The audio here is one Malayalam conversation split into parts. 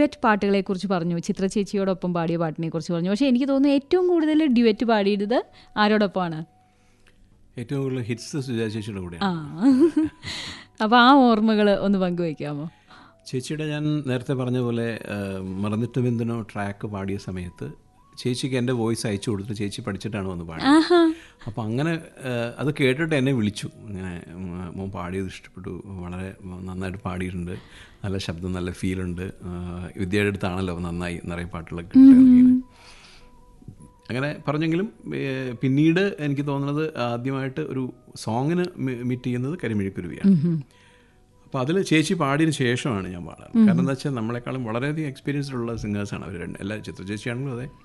ഡ്യുവറ്റ് പാട്ടുകളെ കുറിച്ച് പറഞ്ഞു ചിത്ര ചേച്ചിയോടൊപ്പം പാടിയ പാട്ടിനെ കുറിച്ച് പറഞ്ഞു പക്ഷേ എനിക്ക് തോന്നുന്നു ഏറ്റവും കൂടുതൽ ഡ്യുവറ്റ് പാടിയത് ആരോടൊപ്പമാണ് ഏറ്റവും കൂടുതൽ ഹിറ്റ്സ് സുജാ ചേച്ചിയുടെ ആ കൂടെയാണ് അപ്പോൾ ആ ഓർമ്മകൾ ഒന്ന് പങ്കുവയ്ക്കാമോ ചേച്ചിയുടെ ഞാൻ നേരത്തെ പറഞ്ഞ പോലെ ആ, മറന്നിട്ട് ബിന്ദുനോ ട്രാക്ക് പാടിയ സമയത്ത് ചേച്ചിക്ക് എൻ്റെ വോയിസ് അയച്ചു കൊടുത്തിട്ട് ചേച്ചി പഠിച്ചിട്ടാണ് വന്ന് പാടിയത് അപ്പം അങ്ങനെ ആ, അത് കേട്ടിട്ട് എന്നെ വിളിച്ചു ഇങ്ങനെ ഉം, മോൻ പാടിയത് ഇഷ്ടപ്പെട്ടു വളരെ നന്നായിട്ട് പാടിയിട്ടുണ്ട് നല്ല ശബ്ദം നല്ല ഫീലുണ്ട് വിദ്യയുടെ അടുത്താണല്ലോ നന്നായി നിറയെ പാട്ടുകളൊക്കെ കിട്ടുക അങ്ങനെ പറഞ്ഞെങ്കിലും ഏഹ്, പിന്നീട് എനിക്ക് തോന്നുന്നത് ആദ്യമായിട്ട് ഒരു സോങ്ങിന് മീറ്റ് ചെയ്യുന്നത് കരിമിഴിക്കുരുവിയാണ് അപ്പോൾ അതിൽ ചേച്ചി പാടിയതിന് ശേഷമാണ് ഞാൻ പാടാറ് കാരണം എന്താ വെച്ചാൽ നമ്മളെക്കാളും വളരെയധികം എക്സ്പീരിയൻസ്ഡ് ഉള്ള സിംഗേഴ്സാണ് അവർ രണ്ട് എല്ലാ ചിത്ര ചേച്ചിയാണെങ്കിലും അതെ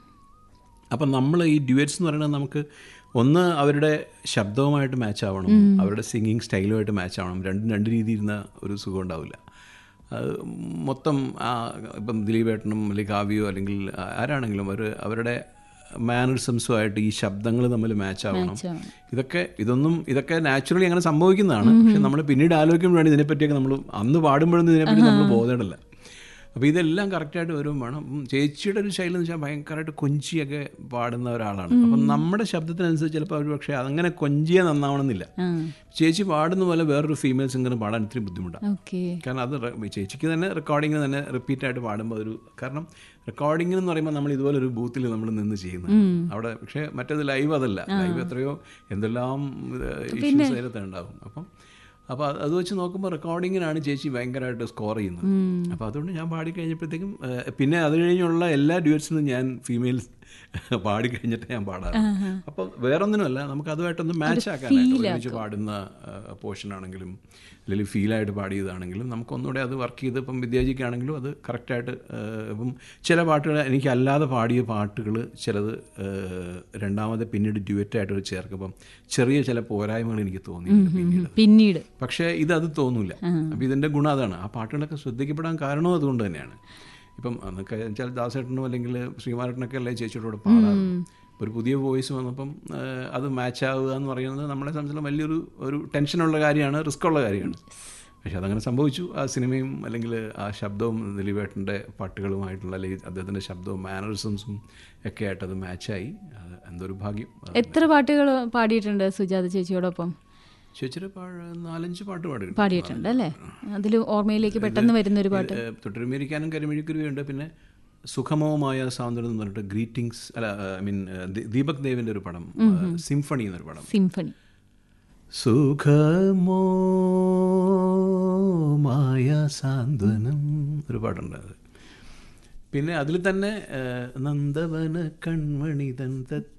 അപ്പം നമ്മൾ ഈ ഡ്യുവറ്റ്സ് എന്ന് പറയുന്നത് നമുക്ക് ഒന്ന് അവരുടെ ശബ്ദവുമായിട്ട് മാച്ച് ആവണം അവരുടെ സിംഗിങ് സ്റ്റൈലുമായിട്ട് മാച്ച് ആവണം രണ്ടും രണ്ട് രീതിയിൽ ഇരുന്ന ഒരു സുഖം ഉണ്ടാവില്ല അത് മൊത്തം ആ, ഇപ്പം ദിലീപേട്ടനും അല്ലെങ്കിൽ കാവ്യോ അല്ലെങ്കിൽ ആരാണെങ്കിലും അവർ അവരുടെ മാനറിസംസുമായിട്ട് ഈ ശബ്ദങ്ങൾ തമ്മിൽ മാച്ച് ആവണം ഇതൊക്കെ ഇതൊന്നും ഇതൊക്കെ നാച്ചുറലി അങ്ങനെ സംഭവിക്കുന്നതാണ് പക്ഷെ നമ്മൾ പിന്നീട് ആലോചിക്കുമ്പോഴാണ് ഇതിനെപ്പറ്റിയൊക്കെ നമ്മൾ അന്ന് പാടുമ്പോഴൊന്നും ഇതിനെപ്പറ്റി നമ്മൾ ബോധമില്ല അപ്പോൾ ഇതെല്ലാം കറക്റ്റായിട്ട് വരും വേണം ഉം, ചേച്ചിയുടെ ഒരു ശൈലി എന്ന് വെച്ചാൽ ഭയങ്കരമായിട്ട് കൊഞ്ചിയൊക്കെ പാടുന്ന ഒരാളാണ് അപ്പം നമ്മുടെ ശബ്ദത്തിനനുസരിച്ച് ചിലപ്പോൾ അവർ പക്ഷേ അതങ്ങനെ കൊഞ്ചിയെ നന്നാവണമെന്നില്ല ചേച്ചി പാടുന്ന പോലെ വേറൊരു ഫീമെയിൽ സിംഗറിന് പാടാൻ ഇത്തിരി ബുദ്ധിമുട്ടാണ് ഓക്കെ കാരണം അത് റെ- ചേച്ചിക്ക് തന്നെ റെക്കോർഡിങ് തന്നെ റിപ്പീറ്റ് ആയിട്ട് പാടുമ്പോൾ ഒരു കാരണം റെക്കോർഡിംഗ് എന്ന് പറയുമ്പോൾ നമ്മൾ ഇതുപോലെ ഒരു ബൂത്തിൽ നമ്മൾ നിന്ന് ചെയ്യുന്നത് അവിടെ പക്ഷേ മറ്റേത് ലൈവ് അതല്ല ലൈവ് എത്രയോ എന്തെല്ലാം ഇഷ്യൂസ് അതിനകത്ത് ഉണ്ടാകും അപ്പം അപ്പോൾ അത് അത് വെച്ച് നോക്കുമ്പോൾ റെക്കോർഡിങ്ങിനാണ് ചേച്ചി ഭയങ്കരമായിട്ട് സ്കോർ ചെയ്യുന്നത് അപ്പോൾ അതുകൊണ്ട് ഞാൻ പാടി കഴിഞ്ഞപ്പോഴത്തേക്കും ഏഹ്, പിന്നെ അത് കഴിഞ്ഞുള്ള എല്ലാ ഡ്യൂറ്റ്സിനും ഞാൻ ഫീമെയിൽസ് പാടി കഴിഞ്ഞിട്ട് ഞാൻ പാടാറ് അപ്പോൾ വേറൊന്നിനുമല്ല നമുക്ക് അതുമായിട്ടൊന്ന് മാച്ച് ആക്കാനായിട്ട് ഒരുമിച്ച് പാടുന്ന പോർഷൻ ആണെങ്കിലും അല്ലെങ്കിൽ ഫീലായിട്ട് പാടിയതാണെങ്കിലും നമുക്ക് ഒന്നുകൂടെ അത് വർക്ക് ചെയ്ത് ഇപ്പം വിദ്യാജിക്കാണെങ്കിലും അത് കറക്റ്റായിട്ട് ഇപ്പം ചില പാട്ടുകൾ എനിക്ക് അല്ലാതെ പാടിയ പാട്ടുകൾ ചിലത് ഏഹ്, രണ്ടാമത് പിന്നീട് ഡ്യുവറ്റായിട്ട് ചേർക്കുമ്പം ചെറിയ ചില പോരായ്മകൾ എനിക്ക് തോന്നിയിട്ടുണ്ട് പിന്നീട് പിന്നീട് പക്ഷേ ഇത് അത് തോന്നൂല അപ്പം ഇതിൻ്റെ ഗുണം അതാണ് ആ പാട്ടുകളൊക്കെ ശ്രദ്ധിക്കപ്പെടാൻ കാരണവും അതുകൊണ്ട് തന്നെയാണ് ഇപ്പം അന്നൊക്കെ വെച്ചാൽ ദാസേട്ടനോ അല്ലെങ്കിൽ ശ്രീമാരേട്ടനൊക്കെ അല്ലേ ചേച്ചിയോട് പാടാറ് ഒരു പുതിയ വോയിസ് വന്നപ്പം ആ, അത് മാച്ച് ആവുക എന്ന് പറയുന്നത് നമ്മളെ സംബന്ധിച്ചുള്ള വലിയൊരു ഒരു ടെൻഷനുള്ള കാര്യമാണ് റിസ്ക് ഉള്ള കാര്യമാണ് പക്ഷെ അതങ്ങനെ സംഭവിച്ചു ആ സിനിമയും അല്ലെങ്കിൽ ആ ശബ്ദവും ദിലീപേട്ടൻ്റെ പാട്ടുകളുമായിട്ടുള്ള അല്ലെങ്കിൽ അദ്ദേഹത്തിൻ്റെ ശബ്ദവും മാനറിസംസും ഒക്കെ ആയിട്ട് അത് മാച്ചായി അത് എന്തൊരു ഭാഗ്യം എത്ര പാട്ടുകൾ പാടിയിട്ടുണ്ട് സുജാത ചേച്ചിയോടൊപ്പം ചേച്ചിയുടെ പാ നാലഞ്ച് പാട്ട് പാടിയിട്ടുണ്ട് പാടിയിട്ടുണ്ട് അല്ലേ അതിൽ ഓർമ്മയിലേക്ക് പെട്ടെന്ന് വരുന്ന ഒരു പാട്ട് ഏഹ് തൊട്ടിരുമേരിക്കാനും കരിമിഴിക്കുരുവിയുണ്ട് പിന്നെ സുഖമവുമായ സാന്ത്വനം എന്ന് പറഞ്ഞിട്ട് ഗ്രീറ്റിംഗ്സ് അല്ല ഐ മീൻ ദീപക് ദേവിൻ്റെ ഒരു പടം സിംഫണി എന്നൊരു പടം സിംഫണി സുഖമോമായ സാന്ത്വനം ഒരു പാട്ടുണ്ട് അത് പിന്നെ അതിൽ തന്നെ ഏഹ്, നന്ദവന കൺമണി തൻ